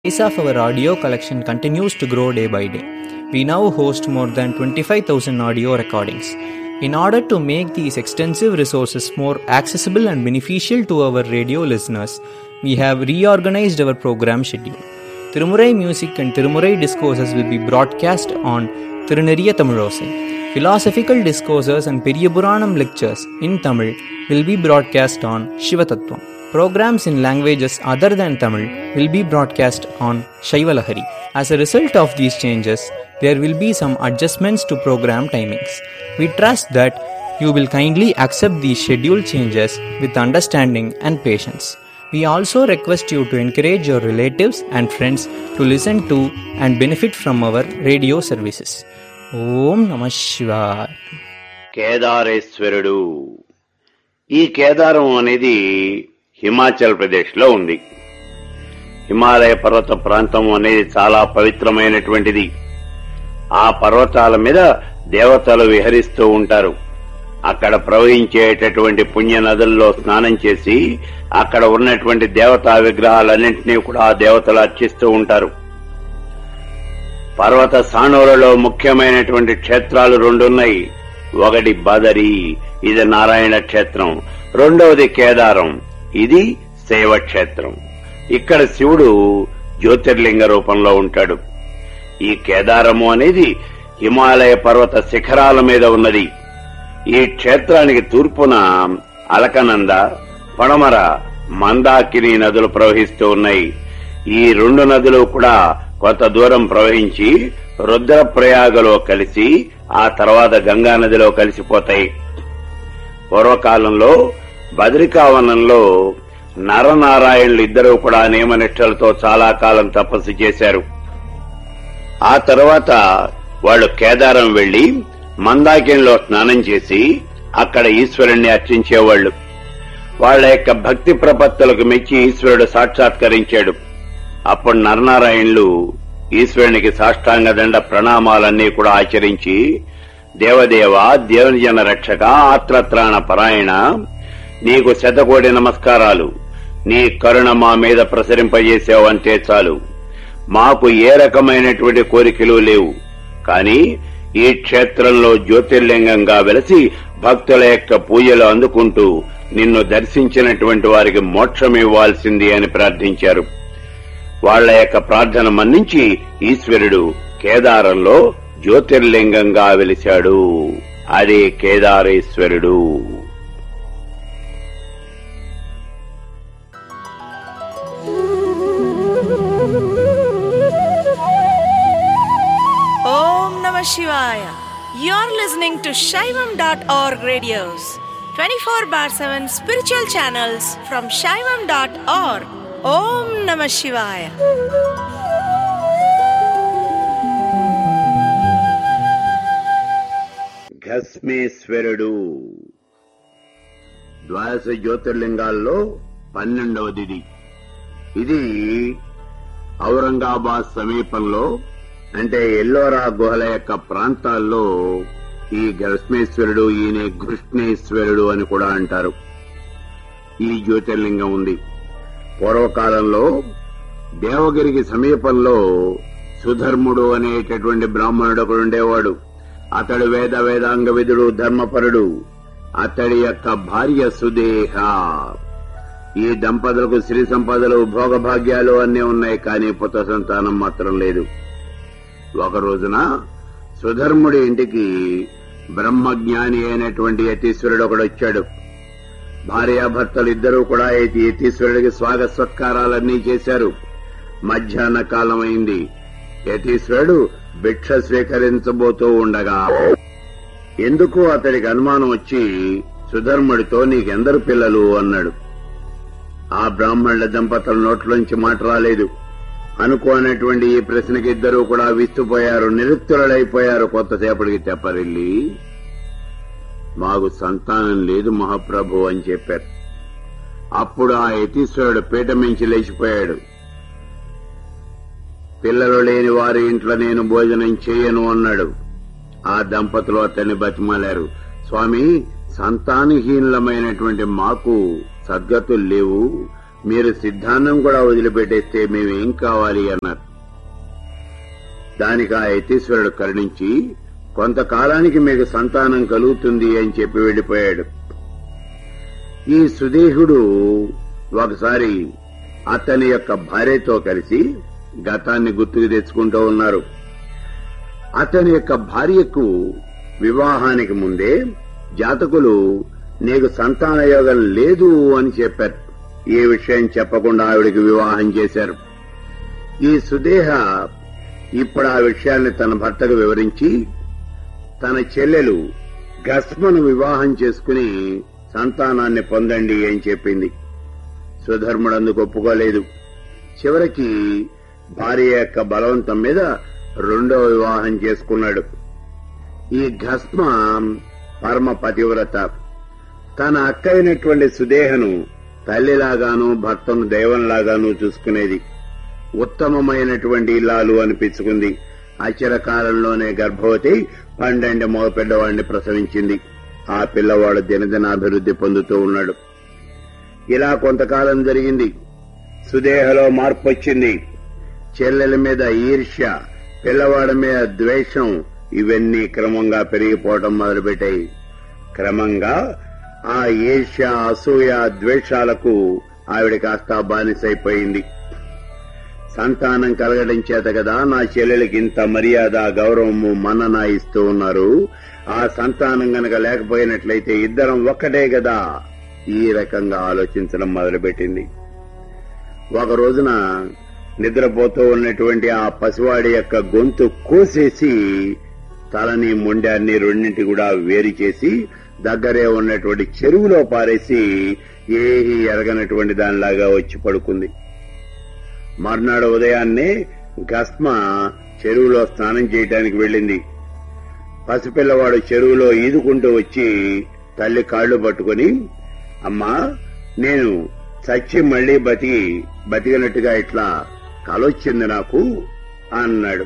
base of our audio collection continues to grow day by day. We now host more than 25,000 audio recordings. In order to make these extensive resources more accessible and beneficial to our radio listeners, we have reorganized our program schedule. Tirumurai music and Tirumurai discourses will be broadcast on Tiruneriya Tamilosai. Philosophical discourses and Periyapuranam lectures in Tamil will be broadcast on Shivatattvam. Programs in languages other than Tamil will be broadcast on Shaivalahari. As a result of these changes, there will be some adjustments to program timings. We trust that you will kindly accept these schedule changes with understanding and patience. We also request you to encourage your relatives and friends to listen to and benefit from our radio services. Om Namah Shivaya. కేదారేశ్వరుడు ఈ కేదారం అనేది హిమాచల్ ప్రదేశ్ లో ఉంది హిమాలయ పర్వత ప్రాంతం అనేది చాలా పవిత్రమైనటువంటిది ఆ పర్వతాల మీద దేవతలు విహరిస్తూ ఉంటారు అక్కడ ప్రవహించేటటువంటి పుణ్య నదుల్లో స్నానం చేసి అక్కడ ఉన్నటువంటి దేవతా విగ్రహాలన్నింటినీ కూడా ఆ దేవతలు అర్చిస్తూ ఉంటారు పర్వత సాణువులలో ముఖ్యమైనటువంటి క్షేత్రాలు రెండున్నాయి ఒకటి బదరి ఇది నారాయణ క్షేత్రం రెండవది కేదారం ఇది శైవ క్షేత్రం ఇక్కడ శివుడు జ్యోతిర్లింగ రూపంలో ఉంటాడు ఈ కేదారము అనేది హిమాలయ పర్వత శిఖరాల మీద ఉన్నది ఈ క్షేత్రానికి తూర్పున అలకనంద పడమర మందాకిని నదులు ప్రవహిస్తూ ఉన్నాయి ఈ రెండు నదులు కూడా కొంత దూరం ప్రవహించి రుద్రప్రయాగలో కలిసి ఆ తర్వాత గంగా నదిలో కలిసిపోతాయి పూర్వకాలంలో బద్రికావనంలో నరనారాయణులు ఇద్దరూ కూడా నియమనిష్టలతో చాలా కాలం తపస్సు చేశారు ఆ తర్వాత వాళ్ళు కేదారం వెళ్లి మందాకినిలో స్నానం చేసి అక్కడ ఈశ్వరుణ్ణి అర్చించేవాళ్లు వాళ్ల యొక్క భక్తి ప్రపత్తులకు మెచ్చి ఈశ్వరుడు సాక్షాత్కరించాడు అప్పుడు నరనారాయణులు ఈశ్వరునికి సాష్టాంగ దండ ప్రణామాలన్నీ కూడా ఆచరించి దేవదేవ దేవజన రక్షక ఆత్రత్రాణ పరాయణ నీకు శతకోటి నమస్కారాలు నీ కరుణ మా మీద ప్రసరింపజేసావంటే చాలు మాకు ఏ రకమైనటువంటి కోరికలు లేవు కాని ఈ క్షేత్రంలో జ్యోతిర్లింగంగా వెలసి భక్తుల యొక్క పూజలు అందుకుంటూ నిన్ను దర్శించినటువంటి వారికి మోక్షం ఇవ్వాల్సింది అని ప్రార్థించారు వాళ్ల యొక్క ప్రార్థన మన్నించి ఈశ్వరుడు కేదారంలో జ్యోతిర్లింగంగా వెలిశాడు అదే కేదారేశ్వరుడు Om Namah Shivaya. You're listening to Shaivam.org radios, 24 bar 7 spiritual channels from Shaivam.org. Om Namah Shivaya. భస్మేశ్వరుడు ద్వాదశ జ్యోతిర్లింగాల్లో పన్నెండవది ఇది ఇది ఔరంగాబాద్ సమీపంలో అంటే ఎల్లోరా గుహల యొక్క ప్రాంతాల్లో ఈ భస్మేశ్వరుడు ఈయన కృష్ణేశ్వరుడు అని కూడా అంటారు ఈ జ్యోతిర్లింగం ఉంది పూర్వకాలంలో దేవగిరికి సమీపంలో సుధర్ముడు అనేటటువంటి బ్రాహ్మణుడు ఒకడు ఉండేవాడు అతడు వేద వేదాంగ విధుడు ధర్మపరుడు అతడి యొక్క భార్య సుదేహ ఈ దంపతులకు సిరి సంపదలు భోగభాగ్యాలు అన్నీ ఉన్నాయి కానీ పుత్ర సంతానం మాత్రం లేదు ఒక రోజున సుధర్ముడి ఇంటికి బ్రహ్మజ్ఞాని అయినటువంటి యతీశ్వరుడు ఒకడు వచ్చాడు భార్యాభర్తలు ఇద్దరూ కూడా ఈ యతీశ్వరుడికి స్వాగత సత్కారాలన్నీ చేశారు మధ్యాహ్న కాలం అయింది యతీశ్వరుడు భిక్ష స్వీకరించబోతూ ఉండగా ఎందుకు అతడికి అనుమానం వచ్చి సుధర్ముడితో నీకెందరు పిల్లలు అన్నాడు ఆ బ్రాహ్మణుల దంపతుల నోట్లోంచి మాట రాలేదు అనుకోనటువంటి ఈ ప్రశ్నకి ఇద్దరూ కూడా విస్తుపోయారు నిరుత్తులైపోయారు కొంతసేపటికి తెప్పరిల్లి మాకు సంతానం లేదు మహాప్రభు అని చెప్పారు అప్పుడు ఆ యతీశ్వరుడు పీట మించి లేచిపోయాడు పిల్లలు లేని వారి ఇంట్లో నేను భోజనం చేయను అన్నాడు ఆ దంపతులు అతన్ని బతిమాలారు స్వామి సంతానహీనులమైనటువంటి మాకు సద్గతులు లేవు మీరు సిద్ధాంతం కూడా వదిలిపెట్టేస్తే మేము ఏం కావాలి అన్నారు దానికి ఆ యతీశ్వరుడు కరుణించి కొంతకాలానికి మీకు సంతానం కలుగుతుంది అని చెప్పి వెళ్లిపోయాడు ఈ సుదేహుడు ఒకసారి అతని యొక్క భార్యతో కలిసి గతాన్ని గుర్తుకు తెచ్చుకుంటూ ఉన్నారు అతని యొక్క భార్యకు వివాహానికి ముందే జాతకులు నీకు సంతాన యోగం లేదు అని చెప్పారు ఏ విషయం చెప్పకుండా ఆవిడికి వివాహం చేశారు ఈ సుదేహ ఇప్పుడు ఆ విషయాన్ని తన భర్తకు వివరించి తన చెల్లెలు గస్మను వివాహం చేసుకుని సంతానాన్ని పొందండి అని చెప్పింది సుధర్ముడు అందుకు ఒప్పుకోలేదు చివరికి భార్య యొక్క బలవంతం మీద రెండో వివాహం చేసుకున్నాడు ఈ భస్మ పరమ పతివ్రత తన అక్క అయినటువంటి సుదేహను తల్లిలాగాను భర్తను దైవంలాగాను చూసుకునేది ఉత్తమమైనటువంటి ఇల్లాలు అనిపించుకుంది అచిర కాలంలోనే గర్భవతి పండండి మగపిల్లవాడిని ప్రసవించింది ఆ పిల్లవాడు దినదినాభివృద్ధి పొందుతూ ఉన్నాడు ఇలా కొంతకాలం జరిగింది సుదేహలో మార్పు వచ్చింది చెల్లెల మీద ఈర్ష్య పిల్లవాడి మీద ద్వేషం ఇవన్నీ క్రమంగా పెరిగిపోవటం మొదలుపెట్టాయి క్రమంగా ఆ ఈర్ష్య అసూయ ద్వేషాలకు ఆవిడ కాస్త బానిసైపోయింది సంతానం కలగడం చేత కదా నా చెల్లెలకి ఇంత మర్యాద గౌరవము మన్నన ఇస్తూ ఉన్నారు ఆ సంతానం గనక లేకపోయినట్లయితే ఇద్దరం ఒక్కటే కదా ఈ రకంగా ఆలోచించడం మొదలుపెట్టింది ఒక రోజున నిద్రపోతూ ఉన్నటువంటి ఆ పసివాడి యొక్క గొంతు కోసేసి తలని మొండాన్ని రెండింటి కూడా వేరు చేసి దగ్గరే ఉన్నటువంటి చెరువులో పారేసి ఏహి ఎరగనటువంటి దానిలాగా వచ్చి పడుకుంది మర్నాడు ఉదయాన్నే గస్మ చెరువులో స్నానం చేయడానికి వెళ్ళింది పసిపిల్లవాడు చెరువులో ఈదుకుంటూ వచ్చి తల్లి కాళ్లు పట్టుకుని అమ్మా నేను చచ్చి మళ్లీ బతికి బతికినట్టుగా ఇట్లా కలొచ్చింది నాకు అన్నాడు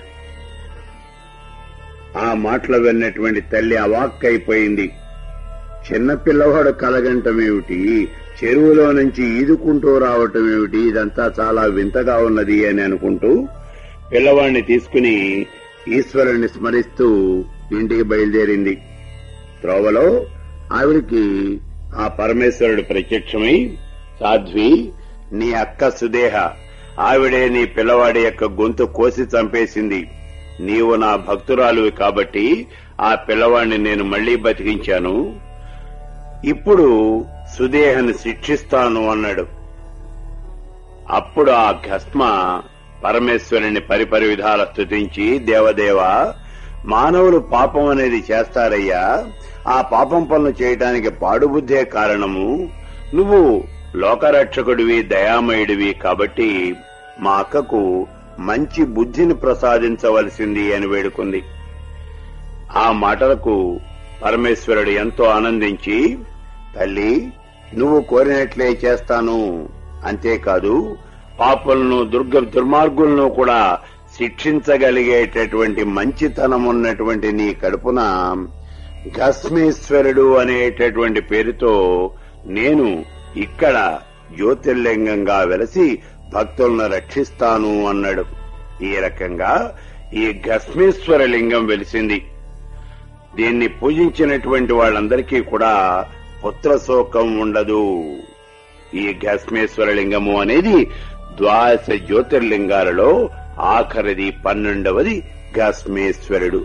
ఆ మాటలు విన్నటువంటి తల్లి అవాక్కైపోయింది చిన్న పిల్లవాడు కలగంటమేమిటి చెరువులో నుంచి ఈదుకుంటూ రావటం ఏమిటి ఇదంతా చాలా వింతగా ఉన్నది అని అనుకుంటూ పిల్లవాడిని తీసుకుని ఈశ్వరుణ్ణి స్మరిస్తూ ఇంటికి బయలుదేరింది త్రోవలో ఆవిడికి ఆ పరమేశ్వరుడు ప్రత్యక్షమై సాధ్వి నీ అక్క సుదేహ ఆవిడే నీ పిల్లవాడి యొక్క గొంతు కోసి చంపేసింది నీవు నా భక్తురాలువి కాబట్టి ఆ పిల్లవాడిని నేను మళ్లీ బతికించాను ఇప్పుడు సుదేహను శిక్షిస్తాను అన్నాడు అప్పుడు ఆ భస్మ పరమేశ్వరుని పరిపరి విధాల స్థుతించి దేవదేవ మానవులు పాపం అనేది చేస్తారయ్యా ఆ పాపం పనులు చేయటానికి పాడుబుద్ధే కారణము నువ్వు లోకరక్షకుడివి దయామయుడివి కాబట్టి మా అక్కకు మంచి బుద్ధిని ప్రసాదించవలసింది అని వేడుకుంది ఆ మాటలకు పరమేశ్వరుడు ఎంతో ఆనందించి తల్లి నువ్వు కోరినట్లే చేస్తాను అంతేకాదు పాపులను దుర్గ దుర్మార్గులను కూడా శిక్షించగలిగేటటువంటి మంచితనం ఉన్నటువంటి నీ కడుపున గస్మేశ్వరుడు అనేటటువంటి పేరుతో నేను ఇక్కడ జ్యోతిర్లింగంగా వెలసి భక్తులను రక్షిస్తాను అన్నాడు ఈ రకంగా ఈ గస్మేశ్వర లింగం వెలిసింది దీన్ని పూజించినటువంటి వాళ్ళందరికీ కూడా పుత్ర శోకం ఉండదు ఈ గస్మేశ్వర లింగము అనేది ద్వాదశ జ్యోతిర్లింగాలలో ఆఖరిది పన్నెండవది గస్మేశ్వరుడు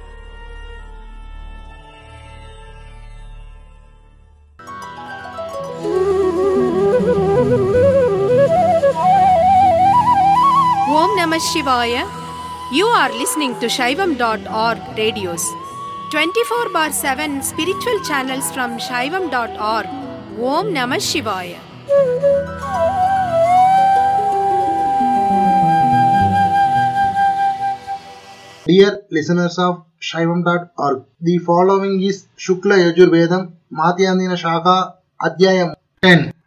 Om Namah Shivaya. You are listening to Shaivam.org radios. 24 bar 7 spiritual channels from Shaivam.org. Om Namah Shivaya. Dear listeners of Shaivam.org, the following is Shukla Yajurvedam Madhyandina Shaka Adhyayam 10